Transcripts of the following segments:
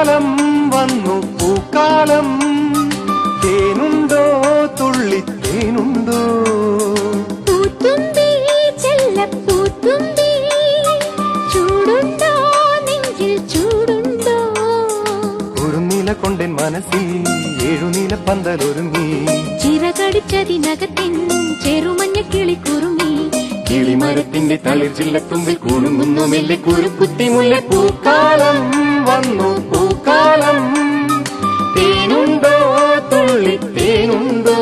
പൂക്കാലം വന്നു പൂക്കാലം തേനുണ്ടോ തുള്ളി തേനുണ്ടോ പൂത്തുമ്പി ചെല്ലപ്പൂത്തുമ്പി ചൂടുണ്ടോ നെഞ്ചിൽ ചൂടുണ്ടോ കുറുനില കൊണ്ടൻ മനസ്സിൽ ഏഴുനില പന്തലൊരുങ്ങി ചിറകടിച്ചതിനകത്തിൻ ചെറുമഞ്ഞ കിളി കുറുങ്ങി കിളിമരത്തിന്റെ തളിർ ചില്ലത്തുമ്പിൽ കുണുങ്ങുന്നു മെല്ലെ കുരുക്കുത്തി മുല്ല പൂക്കാലം വന്നു പൂക്കാലം തേനുണ്ടോ തുള്ളി തേനുണ്ടോ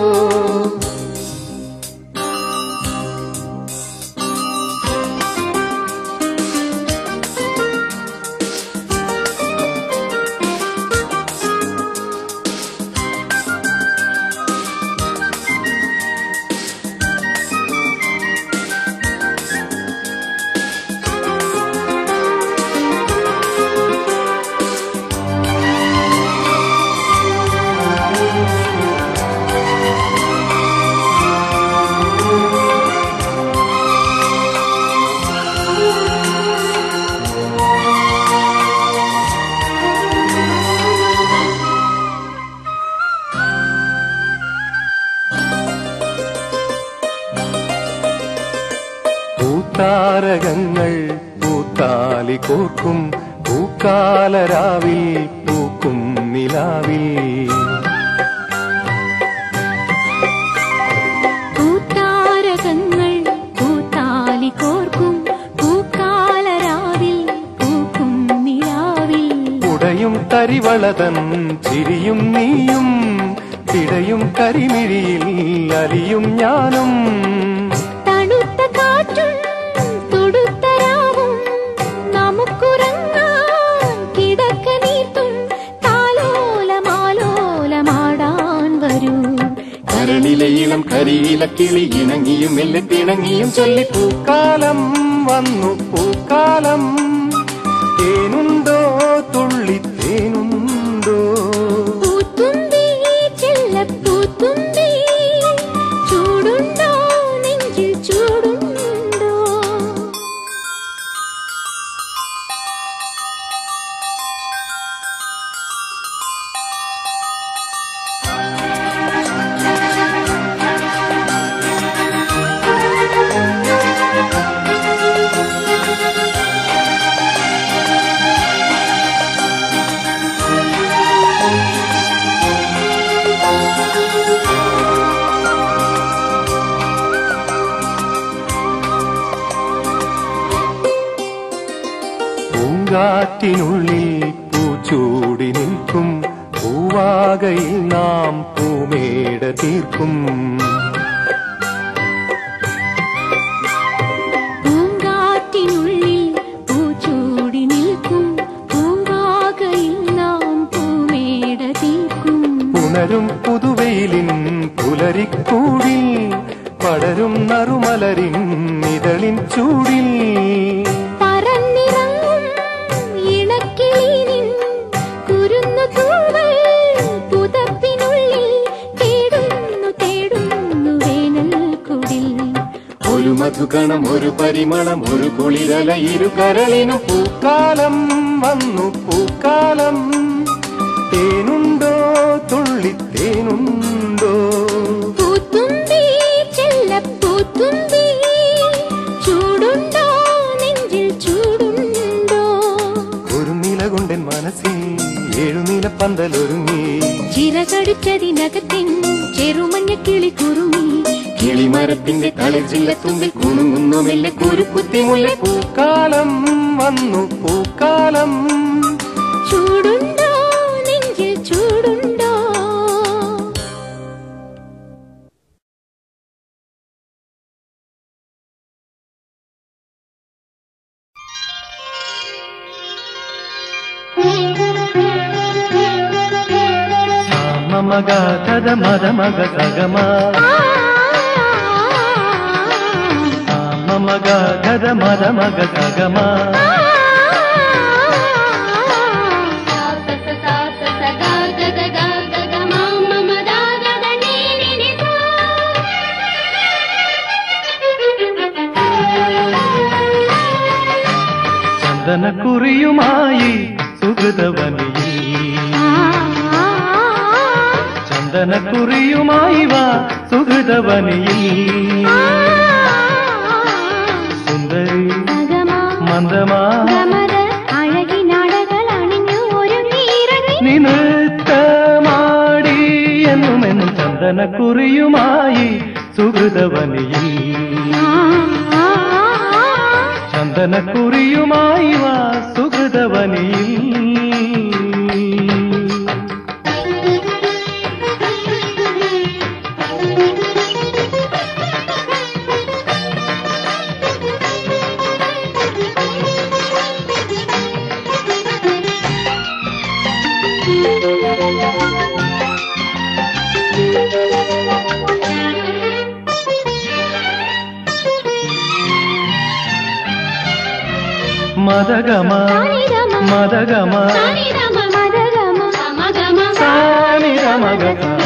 പൂത്താരകങ്ങൾ പൂത്താലി കോർക്കും പൂക്കാലരാവിൽ പൂക്കും നിലാവിൽ പൂത്താരകങ്ങൾ പൂത്താലി കോർക്കും പൂക്കാലരാവിൽ പൂക്കും നിലാവിൽ ഉടയും തരിവളതൻ ചിരിയും നീയും പിടയും കരിമിഴിയിൽ അലിയും ഞാനും തണുത്ത കാറ്റും തുടുത്ത രാവും നമുക്കുറങ്ങാൻ കിടക്ക നീർത്തും താലോലമാലോലമാടാൻ വരൂ കരളിലെ ഇളം കരിയില കിളി ഇണങ്ങിയും മെല്ലെ തിണങ്ങിയും ചൊല്ലി പൂക്കാലം വന്നു പൂക്കാലം തേനുണ്ടോ തുള്ളി തേനുണ്ടോ പൂത്തുമ്പി ചെല്ലപ്പൂത്തുമ്പി ചൂടുണ്ടോ നെഞ്ചിൽ ചൂടുണ്ടോ പൂങ്കാറ്റിനുള്ളിൽ പൂച്ചൂടി നിൽക്കും പൂവാകയിൽ നാം പൂമേട തീർക്കും പൂങ്കാറ്റിനുള്ളിൽ പൂച്ചൂടി നിൽക്കും പൂവാകയിൽ നാം പൂമേട തീർക്കും പുണരും പുതുവെയിലിൻ പുലരിക്കൂടിൽ പടരും നറുമലരിൻ ഇതളിൻ ചൂടിൽ പറന്നിറങ്ങും ഇണക്കിളിനിൻ കുരുന്നു തൂവൽ പുതപ്പിനുള്ളിൽ തേടുന്നു തേടുന്നു വേനൽക്കുടിൽ ഒരു മധുകണം ഒരു പരിമളം ഒരു കുളിരല ഇരു കരളിനും പൂക്കാലം വന്നു പൂക്കാലം തേനുണ്ടോ തുള്ളി തേനുണ്ടോ പൂത്തുമ്പി ചെല്ലപ്പൂത്തുമ്പി ചൂടുണ്ടോ നെഞ്ചിൽ ചൂടുണ്ടോ ഒരു നിലകൊണ്ടൻ മനസ്സിൽ ഏഴുനില പന്തലൊരുങ്ങി ചിറകടിച്ചതിനകത്തിൻ ചെറുമഞ്ഞ കിളി കുറുങ്ങി കിളിമരത്തിന്റെ തളിർജില്ലത്തുമ്പിൽ കുണുങ്ങുന്നു മെല്ലെ കുരുക്കുത്തി മുല്ല പൂക്കാലം വന്നു പൂക്കാലം ചൂടുണ്ടോ നെഞ്ചിൽ ചൂടുണ്ടോ മമഗ തದ ಮದ ಮಗ ಸಗಮ ಮಮಗ ತದ ಮದ ಮಗ ಸಗಮ ചന്ദന കുറിയുമായി സുഖ സുഹൃതവനിയിൽ ആ, ആ, ചന്ദനക്കുറിയുമായി വാ സുഹൃതവനിയിൽ ആ, സുന്ദരി സഗമ, മന്ദമാ ഗമത, അഴകിനാടകളണിഞ്ഞു ഒരുങ്ങിയിറങ്ങി. നിനത്തമാടി എന്നും എന്നും ചന്ദനക്കുറിയുമായി സുഹൃതവനിയിൽ ആ, ആ, ആ, ചന്ദനക്കുറിയുമായി വാ സുഹൃതവനിയിൽ മദഗമ സാനിരമ, മദഗമ സാനിരമ, മദഗമ, സമഗമ, സാനിരമഗ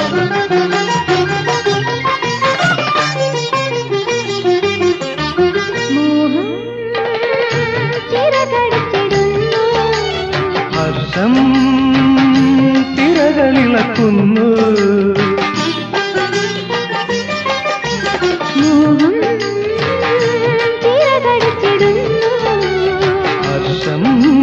മോഹം ചിറകടിച്ചിടുന്നു. ഹർഷം തിരകളിളക്കുന്നു മോഹം ചിറകടിച്ചിടുന്നു. ഹർഷം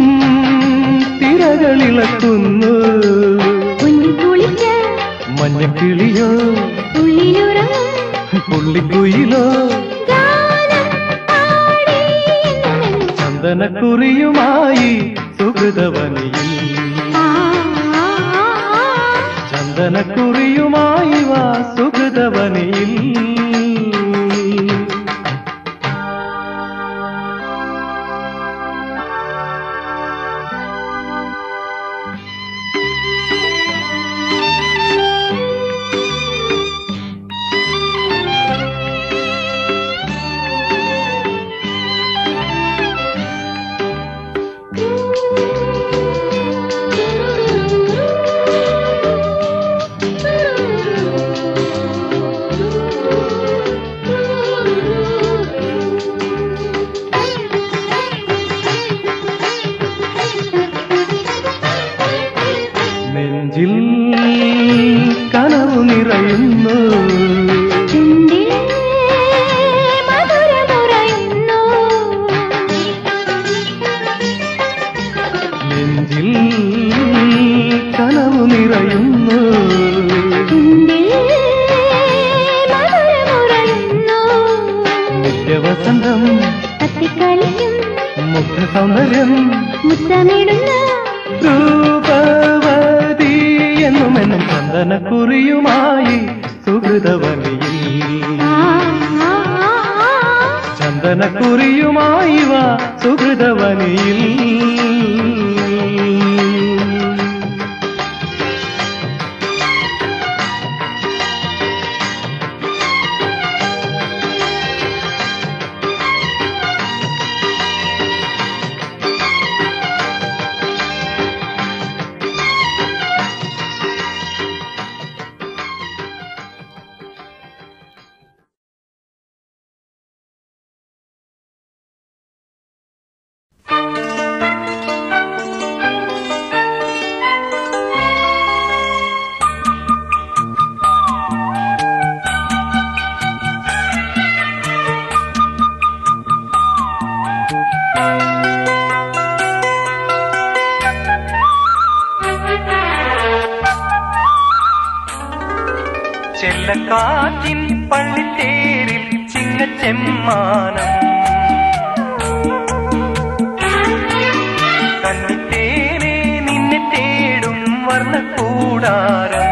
തിരകളിളക്കുന്നു കുഞ്ഞു കുളിച്ച മഞ്ഞക്കിളിയോ ഉള്ളിലുറങ്ങും പുള്ളിക്കുയിലോ ഗാനം പാടി എന്നെന്നും. ചന്ദനക്കുറിയുമായി സുഹൃതവനിയിൽ ആ, ആ, ആ, ചന്ദനക്കുറിയുമായി വാ സുഹൃതവനിയിൽ നെഞ്ചിൽ കനവു നിറയുന്നു ചുണ്ടിൽ മധുരമുറയുന്നു. നെഞ്ചിൽ കനവു നിറയുന്നു ചുണ്ടിൽ മധുരമുറയുന്നു. നിത്യവസന്തം കത്തിക്കളിക്കും മുഗ്ധ സൗന്ദര്യം മുത്തമിടുന്ന രൂപവതി എന്നും എന്നും ചന്ദനക്കുറിയുമായി സുഹൃതവനിയിൽ ആ, ആ, ആ, ചന്ദനക്കുറിയുമായി വാ സുഹൃതവനിയിൽ ചെല്ലക്കാറ്റിൻ പള്ളിത്തേരിൽ ചിങ്ങച്ചെമ്മാനം കണ്ണിത്തേനെ നിന്നെ തേടും വർണ്ണക്കൂടാരം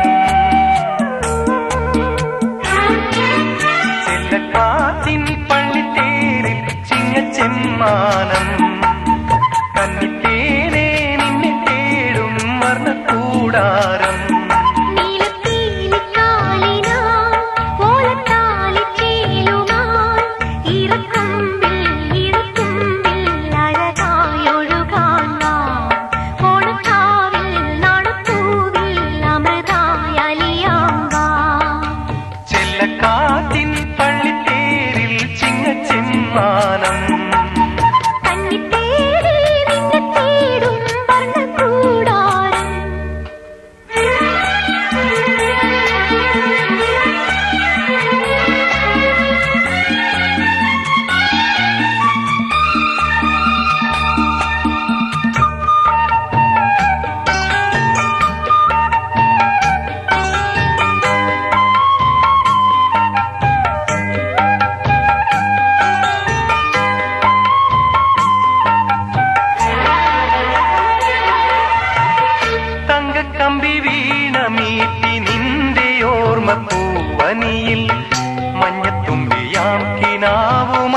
ചെല്ലക്കാറ്റിൻ പള്ളിത്തേരിൽ ചിങ്ങച്ചെമ്മാനം കണ്ണിത്തേനെ നിന്നെ തേടും വർണ്ണക്കൂടാരം നീലപ്പീലിക്കാലിനാ ഓലത്താലിച്ചേലുമായി ഇറക്കുമ്പിൽ ഇറക്കുമ്പിൽ അഴകായൊഴുകാൻ നാം. ഓണക്കാവിൽ നാണപ്പൂവിൽ അമൃതായി അലിയാം വാ. ചെല്ലക്കാറ്റിൻ പള്ളിത്തേരിൽ ചിങ്ങച്ചെമ്മാനം കന്നിത്തേരിൽ നിന്നെ തേടും വർണ്ണക്കൂടാരം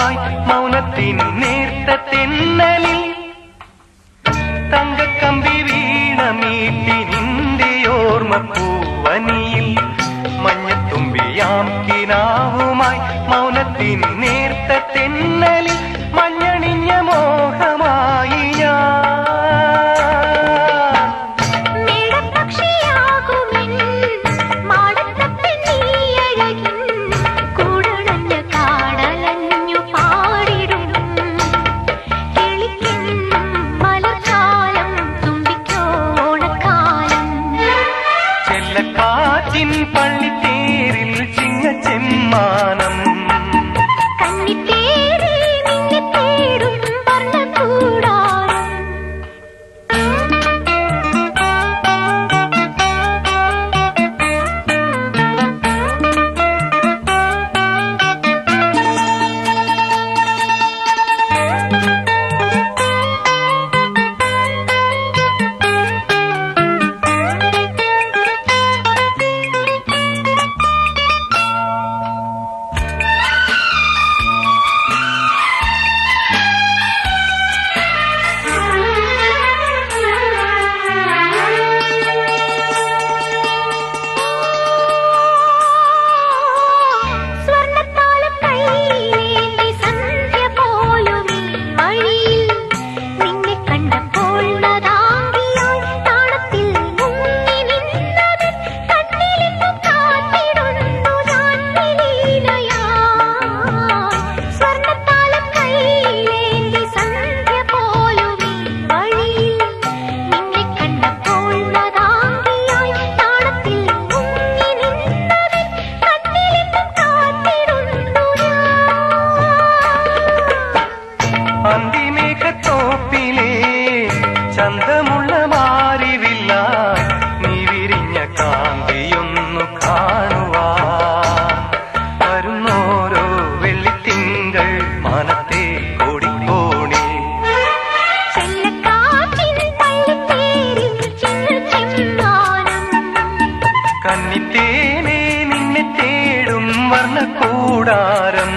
സ്നേഹവുമായി മൗനത്തിൻ നേർത്ത തെന്നലിൽ തങ്കക്കമ്പി വീണ മീട്ടി നിന്റെ ഓർമ്മ പൂവനിയിൽ മഞ്ഞത്തുമ്പിയാം കിനാവുമായി മൗനത്തിൻ നേർത്ത തെന്നലിൽ മഞ്ഞണിഞ്ഞ മോഹമായി ഞാൻ മേടപ്പക്ഷിയാകുമെൻ മാടത്തപ്പൻ നീയഴകിൻ കൂടണഞ്ഞ കാടലഞ്ഞു പാടിടും കിളിക്കെന്നും മലർക്കാലം തുമ്പിക്കോ ഓണക്കാലം ചെല്ലക്കാറ്റിൻ പള്ളിത്തേരിൽ ചിങ്ങ ചെമ്മാനം കന്നിത്തേരിൽ നിന്നെ തേടും വർണ്ണക്കൂടാരം സ്വർണ്ണത്താലം കയ്യിലേന്തി സന്ധ്യ പോലും ഈ വഴിയിൽ നിന്നെ കണ്ടപ്പോൾ നദാംഗിയായി താളത്തിൽ മുങ്ങി നിന്നത് കണ്ണിലിന്നും കാത്തിടുന്നു ഞാൻ വിലീനയായി സ്വർണ്ണത്താലം കയ്യിലേന്തി സന്ധ്യ പോലും ഈ വഴിയിൽ നിന്നെ കണ്ടപ്പോൾ നദാംഗിയായി താളത്തിൽ മുങ്ങി നിന്നത് കണ്ണിലിന്നും കാത്തിടുന്നു ഞാൻ അന്തിമേഘത്തോപ്പിലെ ചന്തമുള്ള മാറിവില്ല നീ വിരിഞ്ഞ കാന്തിയൊന്നു കാണുവാൻ വരുന്നോരോ വെള്ളിത്തിങ്കൾ മനത്തെ കൊടിക്കോണി ചെല്ലക്കാറ്റിൻ പള്ളിത്തേരിൽ ചിന്ന ചെമ്മാനം കന്നിത്തേനെ നിന്നെ തേടും വർണ്ണക്കൂടാരം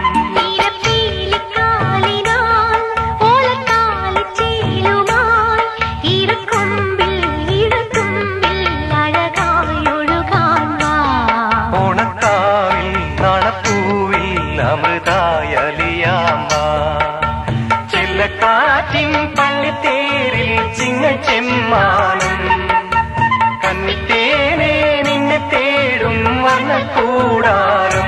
നീലപ്പീലിക്കാലിനാൽ ഓലക്കാലിച്ചേലുമായി ഇരക്കൊമ്പിൽ ഇടത്തുമ്പിൽ അഴകായൊഴുകാൻ വാ ഓണക്കാവിൽ നാണപ്പൂവിൽ അമൃതായലിയാമ്മ ചെല്ലക്കാറ്റിൻ പള്ളിത്തേരിൽ ചിങ്ങ ചെമ്മാനം കന്നിത്തേനെ നിന്നെ തേടും വർണ്ണക്കൂടാരം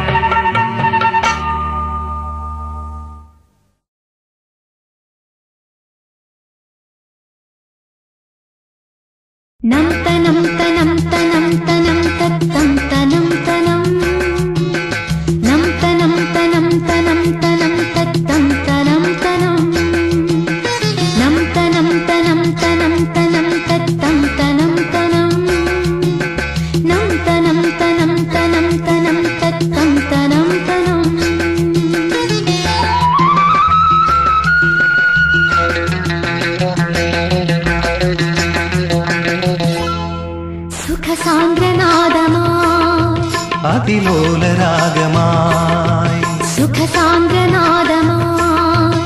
നം തനം തനം തനം തനം തത്തം തനം തനം നം തനം തനം തനം തനം തത്തം തനം തനം നം തനം തനം തനം തനം തത്തം തനം തനം നം തനം തനം തനം തനം തത്തം തനം തനം സുഖസാന്ദ്രനാദമായി അതിലോലരാഗമായി സുഖസാന്ദ്രനാദമായി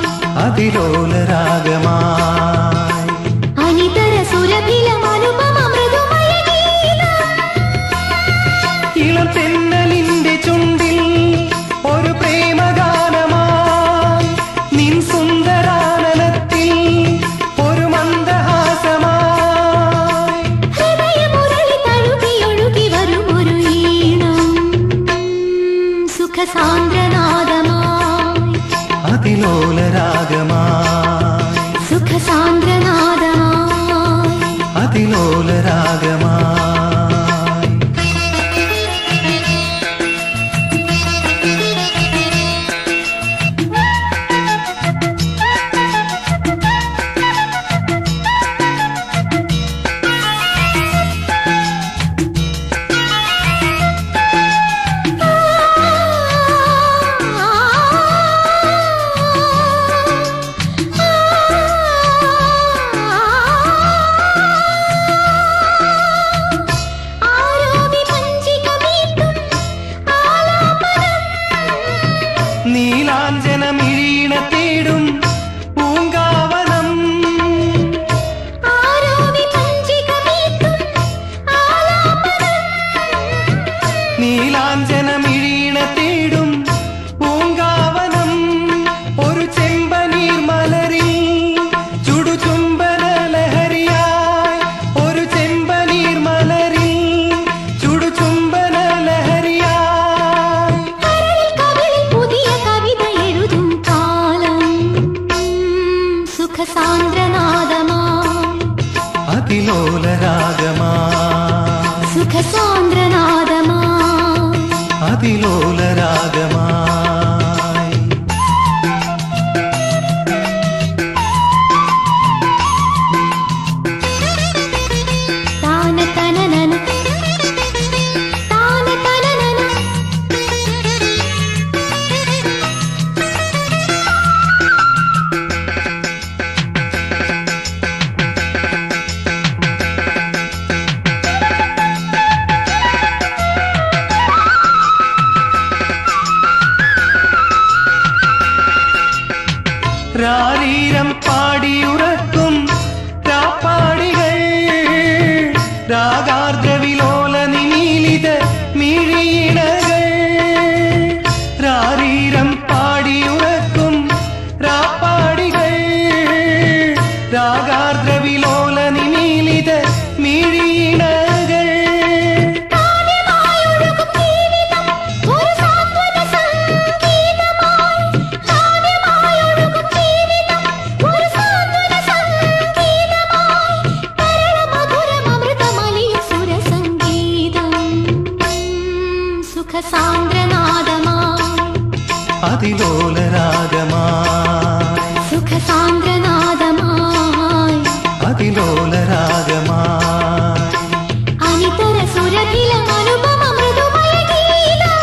അതിലോലരാഗമായി അനിതര സുരഭിലമനുപമ മൃദുമയ ഗീതം ഇളം തെന്നലിന്റെ ചുണ്ടിൽ ഒരു പ്രേമഗാനമായി നിൻ സുന്ദരാനനത്തിൽ ഒരു മന്ദഹാസമായി ഹൃദയമുരളി തഴുകിയൊഴുകി വരുമൊരു ഈണം സുഖസാന്ദ്രനാദമായി അതിലോലരാഗമായി സുഖസാന്ദ്രനാദമായി അതിലോലരാഗമായി ആ അതിലോലരാഗമാ സുഖസാന്ദ്രനാദമാ അതിലോലരാഗമായി താന തനനന താന തനനന രാരീരം പാടിയുറക്കും രാപ്പാടികൾ രാഗാർദ്രവിലോല നിമീലിത മിഴിയിണകൾ രാരീരം പാടിയുറക്കും രാപ്പാടികൾ രാഗാർദ്രവിലോല നിമീലിത മിഴിയിണകൾ കാവ്യമായൊഴുകും ജീവിതം ഒരു സാന്ത്വന സംഗീതമായി കാവ്യമായൊഴുകും ജീവിതം ഒരു സാന്ത്വന സംഗീതമായി തരളമധുരമൃതമലിയ സുരസംഗീതം സുഖസാന്ദ്രനാദമായി അതിലോലരാഗമായി സുഖസാന്ദ്രനാദമായി അതിലോലരാഗമായി അനിതര സുരഭിലം അനുപമ മൃദുമയ ഗീതം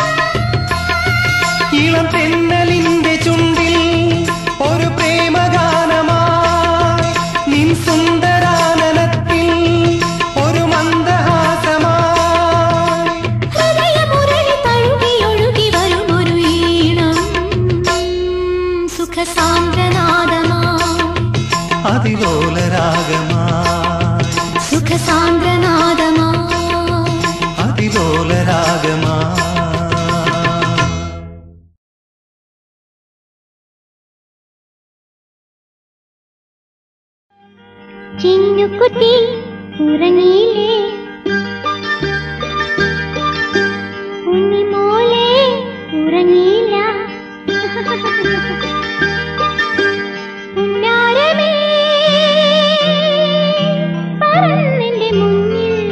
ഇളം തെന്നലിന്റെ ചുണ്ടിൽ ഒരു പ്രേമഗാനമായി നിൻ സുന്ദരാനനത്തിൽ ഒരു മന്ദഹാസമായി ഹൃദയമുരളി തഴുകിയൊഴുകി വരുമൊരു ഈണം സുഖസാന്ദ്രനാദമായി അതിലോലരാഗമായി സുഖസാന്ദ്രനാദമായി അതിലോലരാഗമായി ചിന്നുകുട്ടി ഉറങ്ങിയില്ലേ ഉണ്ണിമോളെ ഉറങ്ങിയില്ല ഉണ്ണാരമേ പറന്നെന്റെ മുന്നിൽ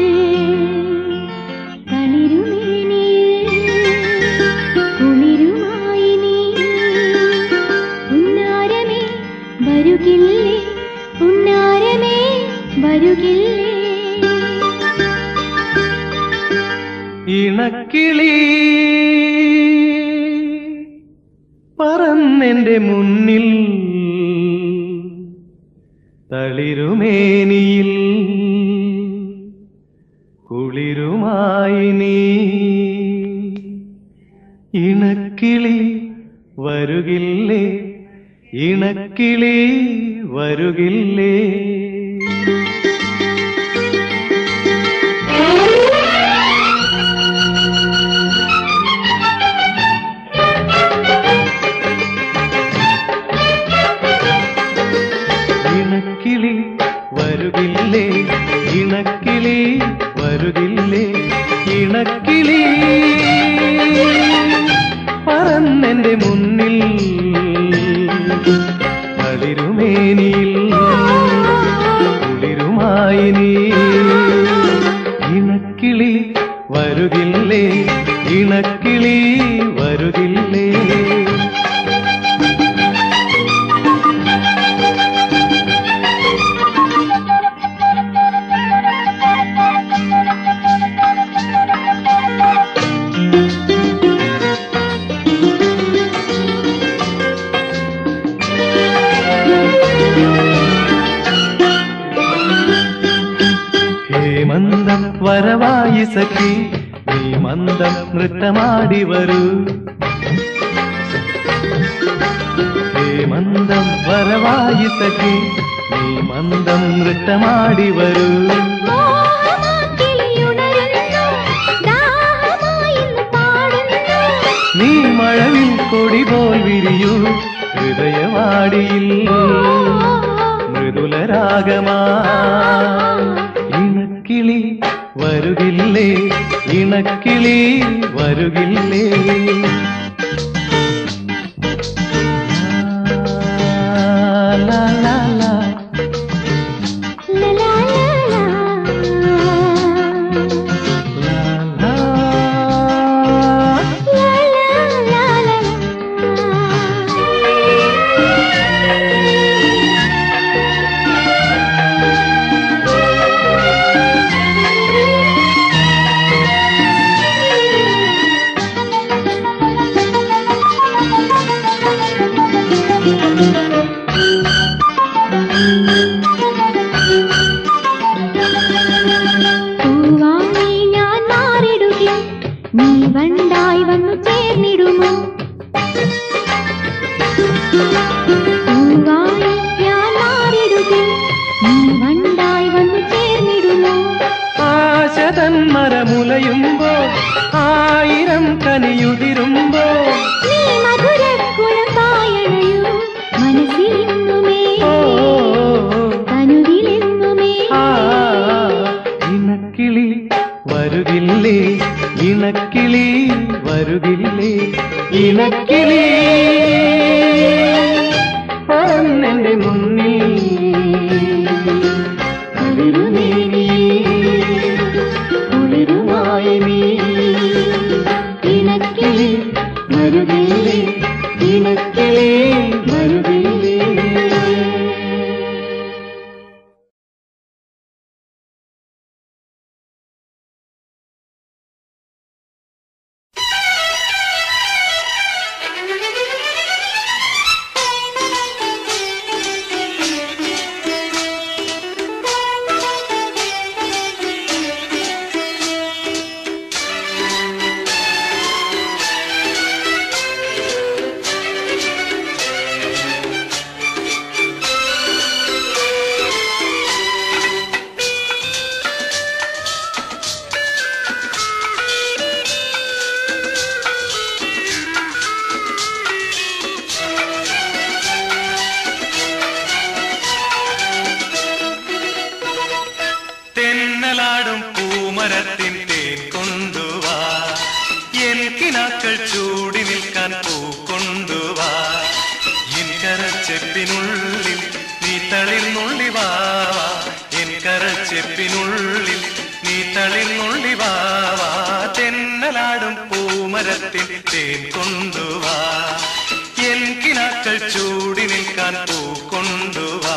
തളിരുമേനിയിൽ കുളിരുമായി നീ ഉണ്ണാരമേ വരുകില്ലേ ഉണ്ണാരമേ വരുകില്ലേ ഇണക്കിളി പറന്നെന്റെ മുന്നിൽ തളിരുമേനിയിൽ കുളിരുമായി നീ ഇണക്കിളി വരുകില്ലേ ഇണക്കിളി വരുകില്ലേ ഇണക്കിളി വരുകില്ലേ ഇണക്കിളി വരുകില്ലേ ഇണക്കിളി പറന്നെന്റെ മുന്നിൽ തളിരുമേനിയിൽ കുളിരുമായി നീ ഇണക്കിളി വരുകില്ലേ ഇണക്കിളി വരുകില്ലേ ഹേമന്തം വരവായി സഖി നീ മന്ദം നൃത്തമാടി വരൂ ഹേമന്തം വരവായി സഖി നീ മന്ദം നൃത്തമാടി വരൂ മോഹമാക്കിളിയുണരുന്നു, ദാഹമായിന്ന് പാടുന്നു. നീ മഴവിൽ കൊടി പോൽ വിരിയൂ ഹൃദയവാടിയിൽ മൃദുലരാഗമാ ഇണക്കിളി വരുകില്ലേ ഇണക്കിളി വരുകില്ലേ ലാ, ലാ, ലാ. ലലാ, ലലാ. പൂവായി ഞാൻ മാറിടുകയും നീ വണ്ടായി വന്നു ചേർന്നിടുമോ പൂവായി ഞാൻ മാറിടുകയും നീ വണ്ടായി വന്നു ചേർന്നിടുമോ ആശതൻ മരമുലയുമ്പോ ആയിരം കനിയുതിരുമ്പോ നീ മധുരക്കുഴമ്പായണയും മനസ്സിലെന്നുമേ ഓ തനുവിലെന്നുമേ ആ ഇണക്കിളി വരുകില്ലേ ഇണക്കിളി വരുകില്ലേ ഇണക്കിളി പറന്നെന്റെ മുന്നിൽ കുളിരുമായി നീ ഇണക്കിളി വരുകില്ലേ ഇണക്കിളി വരുകില്ലേ തെന്നലാടും പൂമരത്തിൻ തേൻ കൊണ്ടുവാ എൻ കിനാക്കൾ ചൂടി നിൽക്കാൻ പൂ കൊണ്ടുവാ എൻ കരച്ചെപ്പിനുള്ളിൽ നീ തളിർന്നുള്ളി വാവാ എൻ കരച്ചെപ്പിനുള്ളിൽ നീ തളിർന്നുള്ളി വാവാ തെന്നലാടും പൂമരത്തിൻ തേൻ കൊണ്ടുവാ എൻ കിനാക്കൾ ചൂടി നിൽക്കാൻ പൂ കൊണ്ടുവാ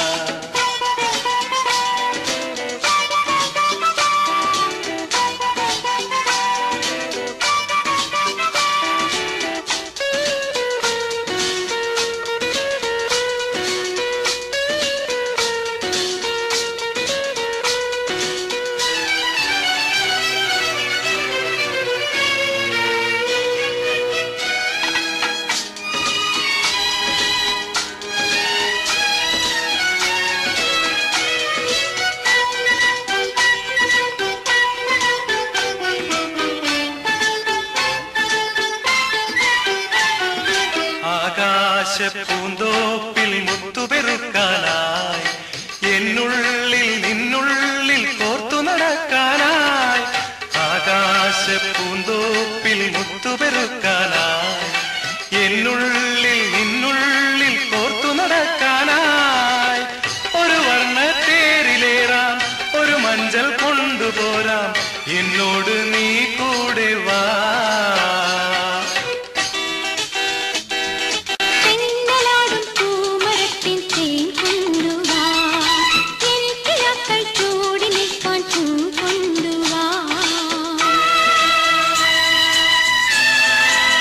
ആകാശ പൂന്തോപ്പിൽ മുത്തുപെറുക്കാനായി എന്നുള്ളിൽ നിന്നുള്ളിൽ കോർത്തു നടക്കാനായി ആകാശ പൂന്തോപ്പിൽ മുത്തുപെറുക്കാനായി എന്നുള്ളിൽ നിന്നുള്ളിൽ കോർത്തു നടക്കാനായി ഒരു വർണ്ണ തേരിലേറാം ഒരു മഞ്ചൽ കൊണ്ടുപോരാം എന്നോട് നീ കൂടെ വാ തെന്നലാടും പൂമരത്തിൻ തേൻ കൊണ്ടുവാ എൻ കിനാക്കൾ ചൂടി നിൽക്കാൻ പൂ കൊണ്ടുവാ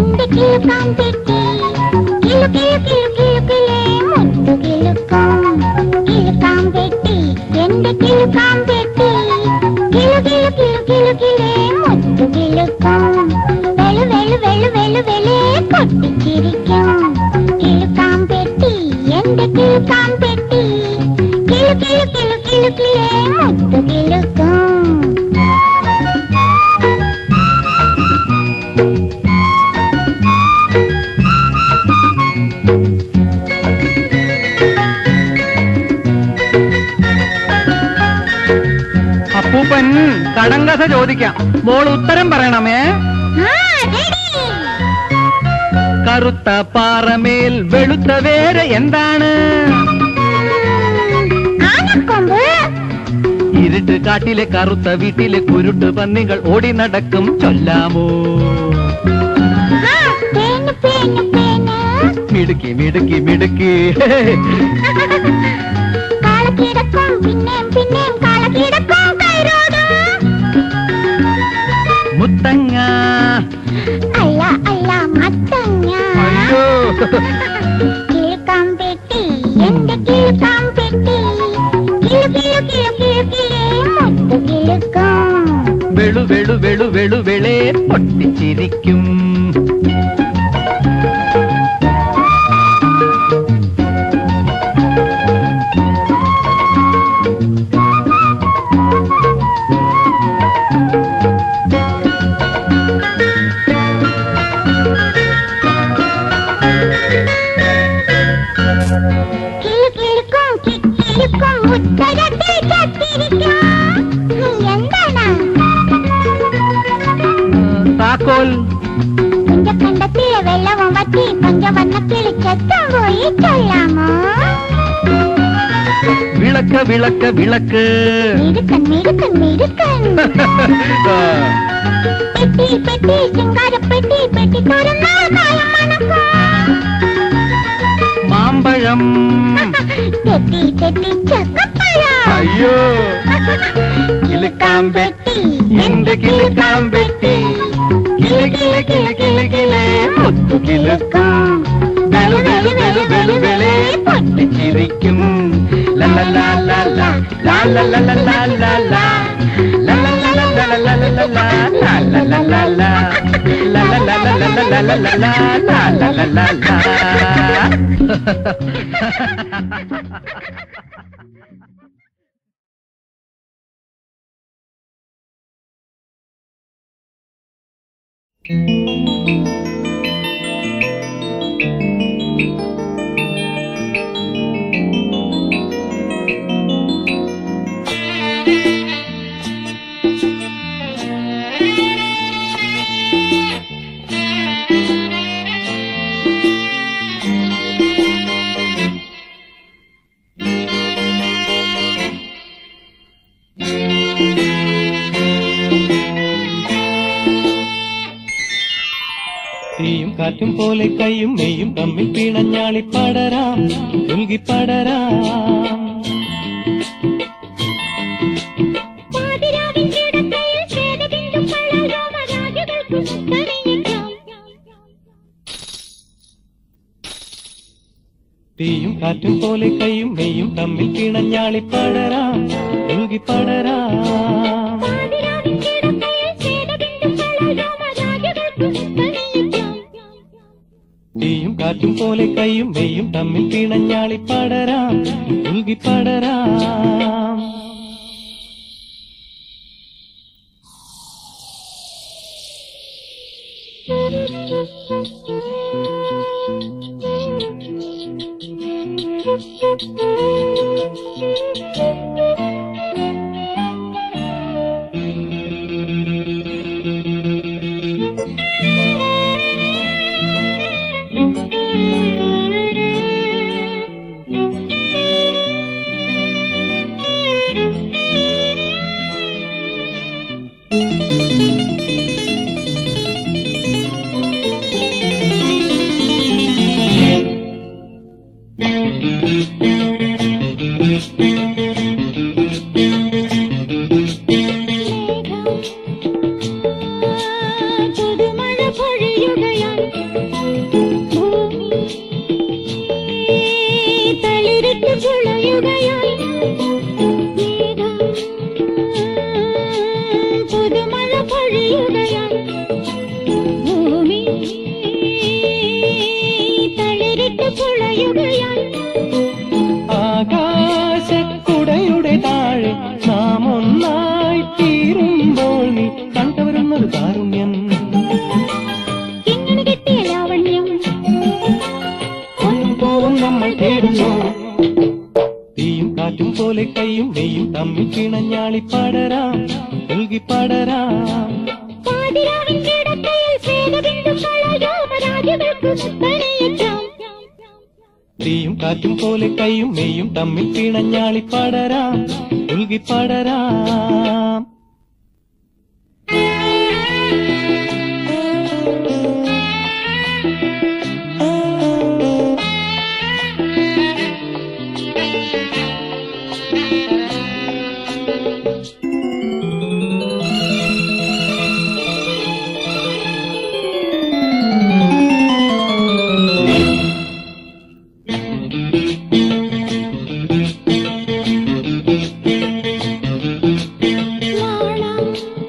എന്റെ കിലുക്കാൻ പെട്ടി കിലു കിലു കിലു കിലുക്കിലേ മുത്തു കിലുക്കും കിലുക്കാൻ പെട്ടി എന്റെ കിലുക്കാൻ പെട്ടി കിലു കിലു കിലു കിലുക്കിലേ മുത്തു കിലുക്കും വെളു വെളു വെളു വെളു വെളേ പൊട്ടിച്ചിരിക്കും കിലുക്കാൻ പെട്ടി എന്റെ കിലുക്കാൻ പെട്ടി കിലു കിലു കിലു കിലുക്കിലേ മുത്തു കിലുക്കും അപ്പൂപ്പൻ കടങ്കഥ ചോദിക്കാം മോൾ ഉത്തരം പറയണമേ ആ റെഡി കറുത്ത പാറമേൽ വെളുത്ത വേര് എന്താണ് ആനക്കൊമ്പ് ഇരുട്ട് കാട്ടിലെ കറുത്ത വീട്ടിലെ കുരുട്ട് പന്നികൾ ഓടി നടക്കും ചൊല്ലാമോ ആ പേന് പേന് പേന് മിടുക്കി മിടുക്കി മിടുക്കി കാളക്കിടക്കും പിന്നെയും പിന്നെയും കാളക്കിടക്കും കൈരോടും മുത്തങ്ങ അല്ല അല്ല മത്തങ്ങ അയ്യോ കിളുക്കാൻ പെട്ടി എന്റെ കിളുക്കാൻ പെട്ടി കിളു കിളു കിളു കിളു കിളേ മുത്തു കിളുക്കും വെളു വെളു വെളു വെളു വെളേ പൊട്ടിച്ചിരിക്കും കിളു കിളുക്കും കിക്കിളുക്കും ഉത്തരത്തിൽ ചത്തിരിക്കും എന്താണ് താക്കോൽ കുഞ്ചക്കണ്ടത്തിലെ വെള്ളവും വറ്റി പഞ്ചവർണ്ണക്കിളി ചത്തം പോയി ചൊല്ലാമോ വിളക്ക് വിളക്ക് വിളക്ക് മിടുക്കൻ മിടുക്കൻ മിടുക്കൻ പെട്ടി പെട്ടി ശൃംഗാരപ്പെട്ടി പെട്ടി തുറന്നാൽ കാലം മണക്കും മാമ്പഴം തെറ്റി തെറ്റി ചക്കപ്പഴം അയ്യോ കിളുക്കാൻ പെട്ടി എന്റെ കിളുക്കാൻ പെട്ടി കിളി കിളി കിളി കിളി കിളേ മുത്തു കിളുക്കും വെളു വെളു വെളു വെളു വെളേ പൊട്ടിച്ചിരിക്കും ലലലാലാലാ, ലാലലലലാലാലാ, ലലലലലലലലലാ, ലാലലലലാ, ലലലലലലലലാ, ലാലലലലാ. തീയും കാറ്റും പോലെ കൈയും മെയ്യും തമ്മിൽ പിണഞ്ഞാളി പടരാം ഉൽകി പടരാം പാതിരാവിൻ കിടക്കയിൽ ശ്വേതബിന്ദു പഴൽ രോമരാജകൾക്ക് മുത്തണിയിക്കാം തീയും കാറ്റും പോലെ കൈയും മെയ്യും തമ്മിൽ പിണഞ്ഞാളി പടരാം ഉൽകി പടരാം പാതിരാവിൻ കിടക്കയിൽ ശ്വേതബിന്ദു പഴൽ രോമരാജകൾക്ക് മുത്തണിയിക്കാം തീയും കാറ്റും പോലെ കൈയും മെയ്യും തമ്മിൽ പിണഞ്ഞാളി പടരാം ഉൽകി പടരാം പറയുകയായി ആകാശക്കുടയുടെ താഴെ നാം ഒന്നായി തീരുമ്പോൾ നീ കണ്ടുവരുന്നത് കാരുണ്യം എങ്ങനെ കിട്ടിയ ലാവണ്യം ഒന്നും പോവും നമ്മൾ തേടുന്നു തീയും കാറ്റും പോലെ കൈയും മെയ്യും തമ്മിൽ പിണഞ്ഞാളി പടരാം നൽകി പടരാം പാതിരാവിൻ കിടക്കയിൽ സ്വേദബിന്ദുക്കളായോ രാജകൾക്ക് മുത്തണിയേറ്റാം തീയും കാറ്റും പോലെ കൈയും മെയ്യും തമ്മിൽ പിണഞ്ഞാളി പടരാം നൽകി പടരാം നാണം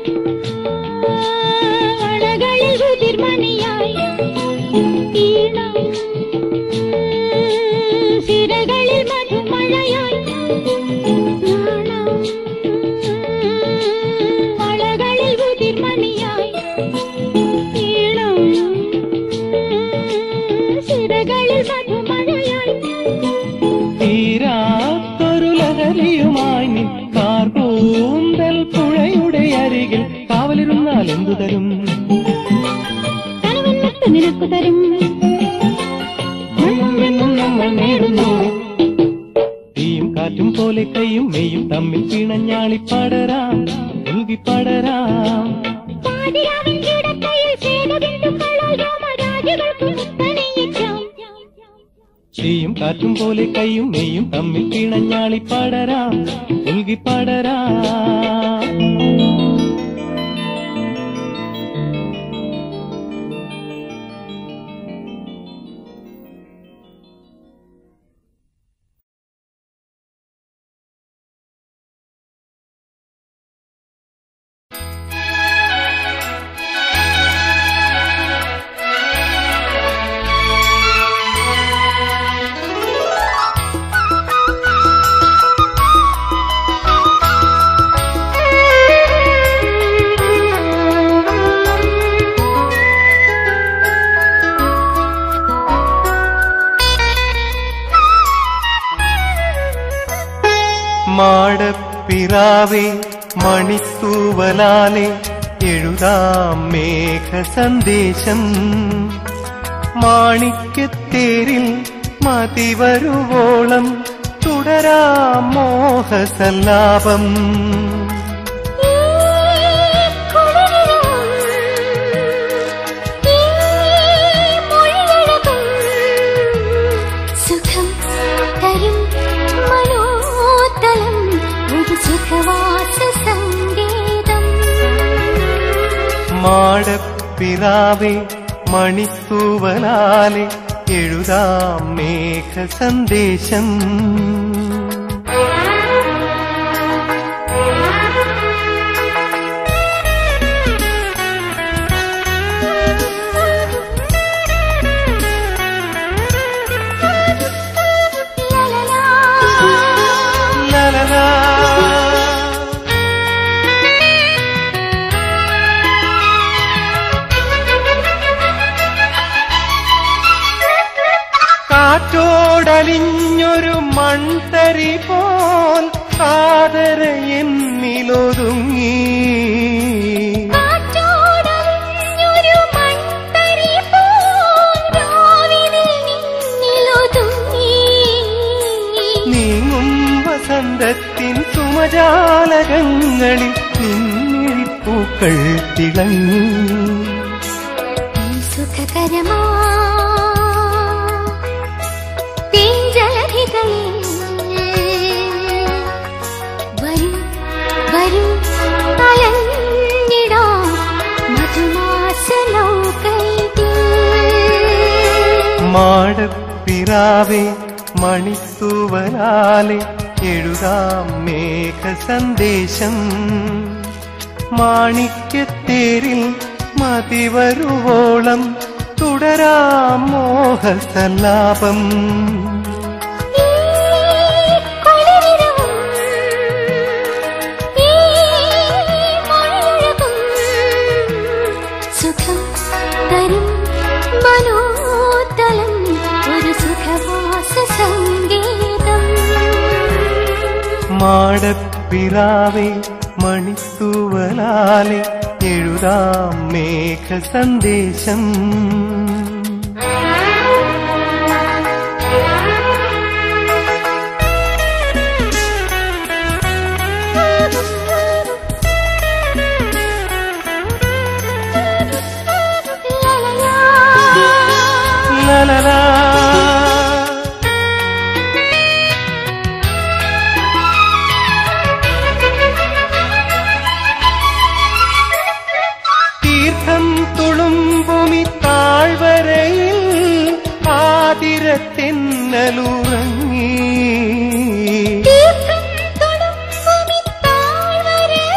വളകളിൽ ഉതിർമണിയായി ഈണം സിരകളിൽ മധുമഴയായി നാണം വളകളിൽ ഉതിർമണിയായി ഈണം സിരകളിൽ മധുമഴയായി തീരാത്തൊരു ലഹരിയുമായി നിൻ കാർകൂന്തൽ പുഴയുടെ അരികിൽ കാവലിരുന്നാൽ എന്തു തരും കനവെന്നിട്ട് നിനക്ക് തരും മണ്ണും വെണ്ണും നമ്മൾ നേടുന്നു തീയും കാറ്റും പോലെ കൈയും മെയ്യും തമ്മിൽ പിണഞ്ഞാളി പടരാം നൽകി പടരാം പാതിരാവിൻ കിടക്കയിൽ സ്വേദബിന്ദുക്കളാൽ രാമരാജകൾക്ക് മുത്തണിയേറ്റാം തീയും കാറ്റും പോലെ കൈയും മെയ്യും തമ്മിൽ പിണഞ്ഞാളി പടരാം നൽകി പടരാം മാടപ്പിറാവേ മണിത്തൂവലാലെ എഴുതാം മേഘ സന്ദേശം മാണിക്യത്തേരിൽ മതിവരുവോളം തുടരാം മോഹസല്ലാപം ഈ കുളിരും ഈ മൊഴിയഴകും സുഖം തരും മനോതലം ഒരു സുഖവാസ സംഗീതം മാടപ്പിറാവേ മണിത്തൂവലാലെ എഴുതാം മേഘ സന്ദേശം ലലലാ. കാറ്റോടലിഞ്ഞൊരു മൺതരി പോൽ കാതര എന്നിലൊതുങ്ങി കാറ്റോടലിഞ്ഞൊരു മൺതരി പോൽ രാവിലെ നിന്നിലൊതുങ്ങി. നീങ്ങും വസന്തത്തിൻ സുമജാലകങ്ങളിൽ നിന്നിഴിപ്പൂക്കൾ തിളങ്ങി ഈ സുഖകരമാ തേഞ്ചലധികളിൽ വരൂ വരൂ അലഞ്ഞിടാം മധുമാസനൗകൈതിൽ മാടപ്പിറാവേ മണിത്തൂവലാലെ എഴുതാം മേഘ സന്ദേശം മാണിക്യത്തേരിൽ മതിവരുവോളം തുടരാം മോഹസല്ലാപം ഈ കുളിരിരവും ഈ മഴയഴകും സുഖം തരും മനോതലം ഒരു സുഖവാസ സംഗീതം മാടപ്പിറാവെ മണിത്തൂവലാലെ എഴുതാം മേഘ സന്ദേശം ലലലാ തീർത്ഥം തുളുമ്പുമി താഴ്വരയിൽ ആതിരത്തെന്നലുറങ്ങി തീർത്ഥം തൊടുമ്പുമി താഴ്വരയിൽ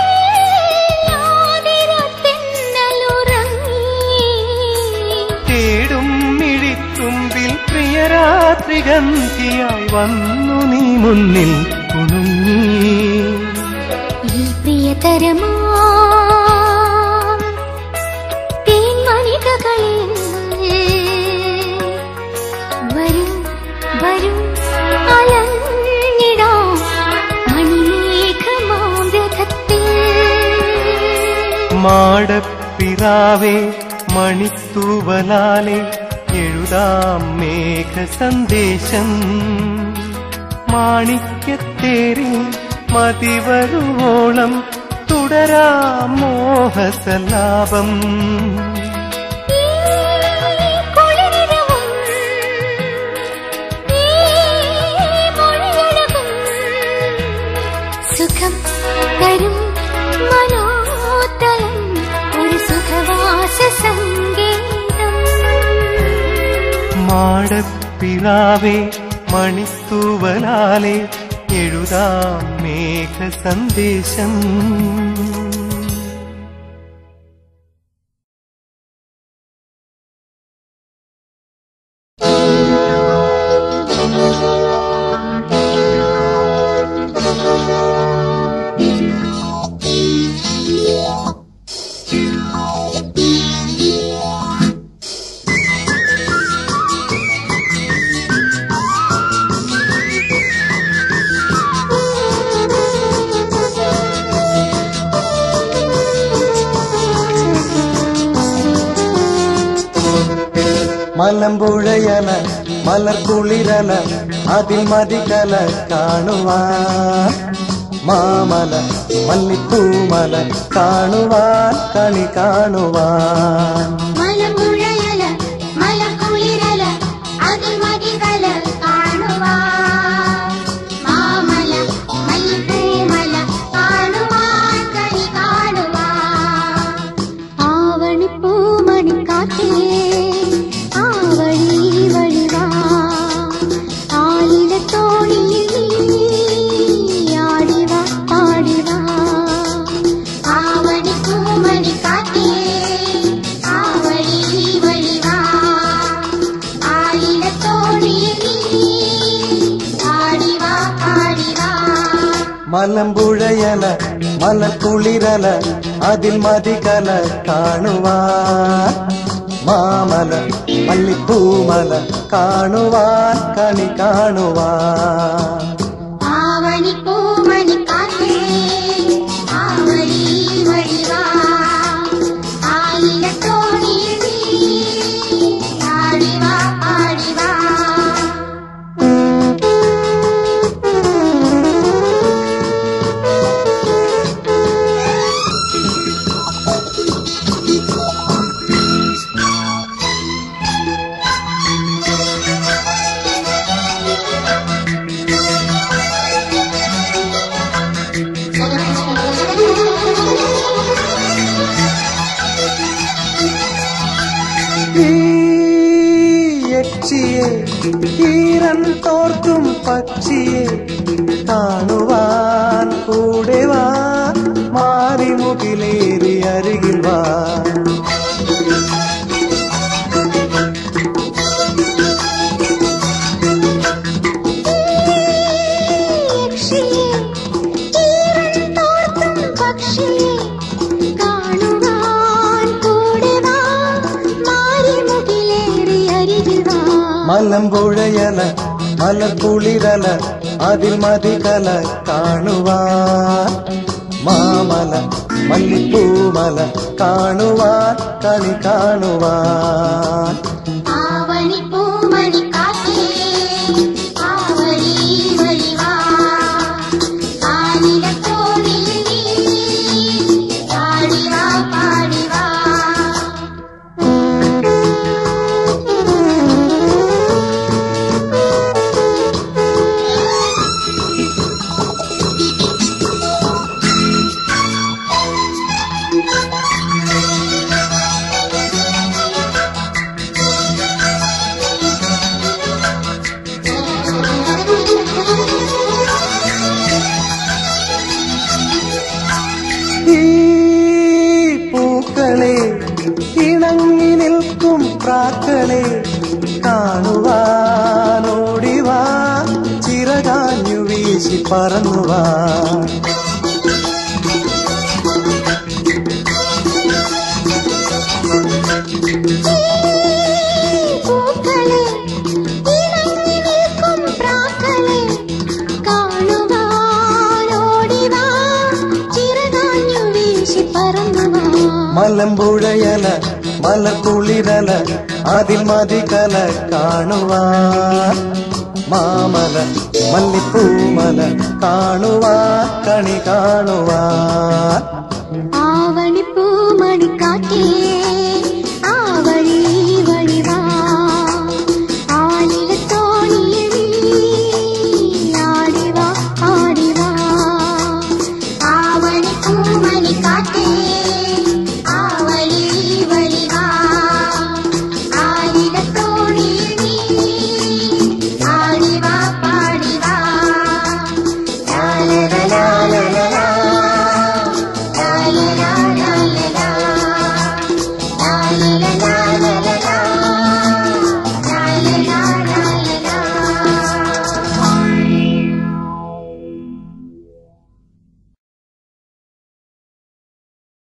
ആതിരത്തെന്നലുറങ്ങി. തേടും മിഴിത്തുമ്പിൽ പ്രിയരാത്രിഗന്ധിയായി വന്നു നീ മുന്നിൽ കുണുങ്ങി ഈ പ്രിയതരമാം തേൻമണികകളിൽ വരൂ വരൂ അലഞ്ഞിടാം മണിമേഘമാം രഥത്തിൽ മാടപ്പിറാവേ മണിത്തൂവലാലെ എഴുതാം മേഘ സന്ദേശം മാണിക്യത്തേരിൽ മതിവരുവോളം തുടരാം മോഹസലാപം ഈ കുളിരിരവും ഈ മൊഴിയഴകും സുഖം തരും മനോതലം ഒരു സുഖവാസ സംഗീതം മാടപ്പിറാവേ മണിത്തൂവലാലെ എഴുതാം മേഘ സന്ദേശം മലമ്പുഴയല മലർക്കുളിരല അതിൽ മതികല കാണുവാൻ മാമല മല്ലിപ്പൂമല കാണുവാൻ കണി കാണുവാൻ മലമ്പുഴയല മലക്കുളിരല അതിൽ മതികല കാണുവാൻ മാമല മല്ലിപ്പൂമല കാണുവാൻ കണി കാണുവാൻ ആവണിപ്പൂമണിക്കാറ്റേ ആ വഴി വഴിവാ ആലില തോണിയിൽ നീ ആടിവാ പാടിവാ ആവണിപ്പൂമണിക്കാറ്റേ ആ വഴി വഴിവാ ആലില തോണിയിൽ നീ ആടിവാ പാടിവാ മലമ്പുഴയല മലക്കുളിരല അതിൽ മതികല കാണുവാൻ മാമല മല്ലിപ്പൂമല കാണുവാൻ കണി കാണുവാൻ ആവണിപ്പൂമണിക്കാറ്റേ ആ വഴി വഴിവാ ആയില തോണിയിൽ നീ ആടിവാ പാടിവാ ഈ യക്ഷിയെ ഈരൻ തോർക്കും പക്ഷിയെ കാണുവാൻ കൂടെ വാ മാറിമുകിലേറി അരികിൽ വാ മലമ്പുഴയല മലക്കുളിരല അതിൽ മതികല കാണുവാൻ മാമല മല്ലിപ്പൂമല കാണുവാൻ കണി കാണുവാൻ ആവണി പൂമണി കാറ്റേ ആവണി വഴിവാ ആനിലത്തോണിൽ നീ പാടിവാ പാടിവാ ഈ പൂക്കളെ ഇണങ്ങി നിൽക്കും പ്രാക്കളെ കാണുവാനോടിവാ ചിറകാഞ്ഞു വീശി പറന്നുവാ പൂക്കളെ ഇണങ്ങി നിൽക്കും പ്രാക്കളെ കാണുവാനോടിവാ ചിറകാഞ്ഞു വീശി പറന്നുവാ മലമ്പുഴയല മലക്കുളിരല അതിൽ മതികല കാണുവാൻ മാമല മല്ലിപ്പൂമല കാണുവാൻ കണി കാണുവാൻ ആവണി പൂമണി കാറ്റേ